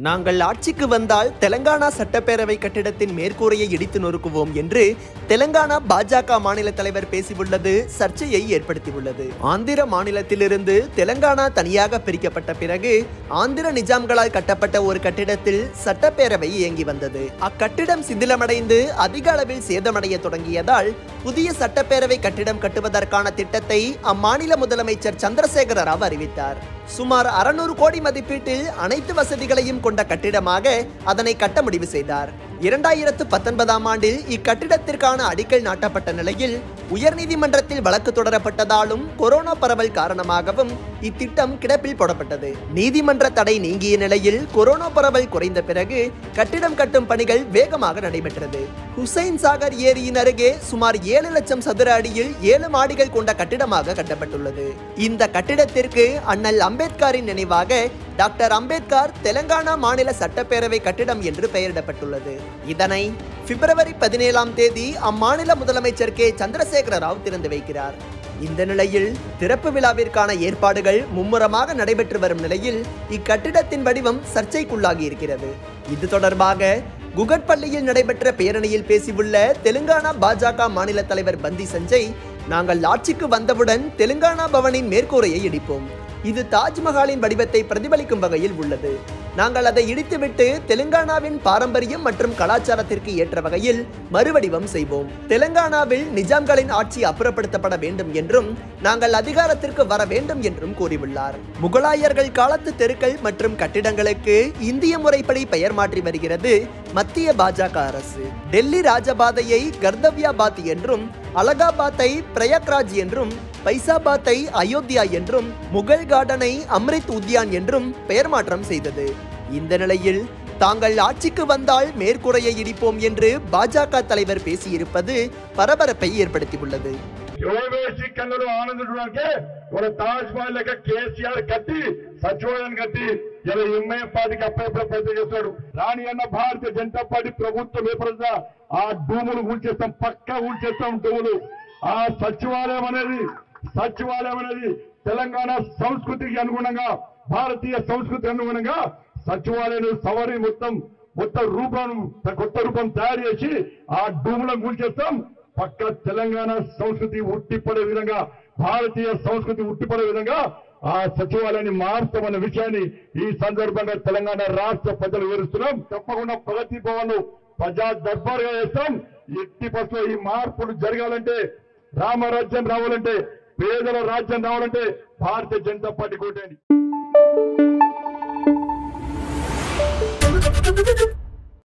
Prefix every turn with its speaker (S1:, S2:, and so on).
S1: நாங்கள் ஆட்சிக்கு வந்தால் தெலங்கானா சட்டப்பேரவை கட்டிடத்தின் மேற்கூரையை இடித்து நொறுக்குவோம் என்று தெலங்கானா பாஜக மாநில தலைவர் பேசியுள்ளது சர்ச்சையை ஏற்படுத்தியுள்ளது ஆந்திர மாநிலத்திலிருந்து தெலங்கானா தனியாக பிரிக்கப்பட்ட பிறகு ஆந்திர நிஜாம்களால் கட்டப்பட்ட ஒரு கட்டிடத்தில் சட்டப்பேரவை இயங்கி வந்தது அக்கட்டிடம் சிதிலமடைந்து அதிக அளவில் சேதமடைய தொடங்கியதால் புதிய சட்டப்பேரவை கட்டிடம் கட்டுவதற்கான திட்டத்தை அம்மாநில முதலமைச்சர் சந்திரசேகர ராவ் அறிவித்தார் சுமார் அறுநூறு கோடி மதிப்பீட்டில் அனைத்து வசதிகளையும் கொண்ட கட்டிடமாக அதனை கட்ட முடிவு செய்தார் இரண்டாயிரத்து பத்தொன்பதாம் ஆண்டில் இக்கட்டிடத்திற்கான அடிக்கல் நாட்டப்பட்ட நிலையில் உயர்நீதிமன்றத்தில் வழக்கு தொடரப்பட்டதாலும் கொரோனா பரவல் காரணமாகவும் இத்திட்டம் கிடப்பில் போடப்பட்டது நீதிமன்ற தடை நீங்கிய நிலையில் கொரோனா பரவல் குறைந்த பிறகு கட்டிடம் கட்டும் பணிகள் வேகமாக நடைபெற்றது ஹுசைன் சாகர் ஏரியின் அருகே சுமார் ஏழு லட்சம் சதுர அடியில் ஏழு மாடிகள் கொண்ட கட்டிடமாக கட்டப்பட்டுள்ளது இந்த கட்டிடத்திற்கு அண்ணல் அம்பேத்கரின் நினைவாக டாக்டர் அம்பேத்கர் தெலங்கானா மாநில சட்டப்பேரவை கட்டிடம் என்று பெயரிடப்பட்டுள்ளது இதனை பிப்ரவரி பதினேழாம் தேதி அம்மாநில முதலமைச்சர் கே சந்திரசேகர ராவ் திறந்து வைக்கிறார் இந்த நிலையில் திறப்பு விழாவிற்கான ஏற்பாடுகள் மும்முரமாக நடைபெற்று வரும் நிலையில் இக்கட்டிடத்தின் வடிவம் சர்ச்சைக்குள்ளாகி இருக்கிறது இது தொடர்பாக குகட்பள்ளியில் நடைபெற்ற பேரணியில் பேசியுள்ள தெலுங்கானா பாஜக மாநில தலைவர் பந்தி சஞ்சய் நாங்கள் ஆட்சிக்கு வந்தவுடன் தெலுங்கானா பவனின் மேற்கூரையை இடிப்போம் இது தாஜ்மஹாலின் வடிவத்தை பிரதிபலிக்கும் வகையில் உள்ளது நாங்கள் அதை இடித்துவிட்டு தெலுங்கானாவின் பாரம்பரியம் மற்றும் கலாச்சாரத்திற்கு ஏற்ற வகையில் மறுவடிவம் செய்வோம் தெலுங்கானாவில் நிஜாம்களின் ஆட்சி அப்புறப்படுத்தப்பட வேண்டும் என்றும் நாங்கள் அதிகாரத்திற்கு வர வேண்டும் என்றும் கூறியுள்ளார் முகலாயர்கள் காலத்து தெருக்கள் மற்றும் கட்டிடங்களுக்கு இந்திய முறைப்படி பெயர் மாற்றி வருகிறது மத்திய பாஜக அரசு டெல்லி ராஜபாதையை கர்தவ்யாபாத் என்றும் அலகாபாத்தை பிரயாக்ராஜ் என்றும் பைசாபாத்தை அயோத்தியா என்றும் முகல் கார்டனை அம்ரித் உத்யான் என்றும் பெயர் மாற்றம் செய்தது இந்த நிலையில் தாங்கள் ஆட்சிக்கு வந்தால் மேற்கூரையை இடிப்போம் என்று பாஜக தலைவர் பேசியிருப்பது பரபரப்பை ஏற்படுத்தியுள்ளது
S2: యోగేసి కన్నులు ఆనందించడానికి ఒక తాజ్ మహల్ లెక్క కేసీఆర్ కట్టి సచివాలయం కట్టి ఇలా ఎంఐఎం పార్టీకి అప్పుడప్పుడు ప్రయత్నం చేస్తాడు రాణి అన్న భారతీయ జనతా పార్టీ ప్రభుత్వం ఏర్పడుతుందా ఆ భూములు ఊడ్చేస్తాం పక్కా ఊడ్చేస్తాం భూములు ఆ సచివాలయం అనేది సచివాలయం అనేది తెలంగాణ సంస్కృతికి అనుగుణంగా భారతీయ సంస్కృతికి అనుగుణంగా సచివాలయం సవరి మొత్తం మొత్తం రూపం కొత్త రూపం తయారు చేసి ఆ భూములను కూల్చేస్తాం పక్క తెలంగాణ సంస్కృతి ఉట్టిపడే విధంగా భారతీయ సంస్కృతి ఉట్టిపడే విధంగా ఆ సచివాలయాన్ని మారుస్తామన్న విషయాన్ని ఈ సందర్భంగా తెలంగాణ రాష్ట్ర ప్రజలు వివరిస్తున్నాం తప్పకుండా ప్రగతి భవన్ ప్రజా దర్బార్గా చేస్తాం ఎట్టి బస్సులో ఈ మార్పులు జరగాలంటే రామరాజ్యం రావాలంటే పేదల రాజ్యం రావాలంటే భారతీయ జనతా పార్టీ కోటండి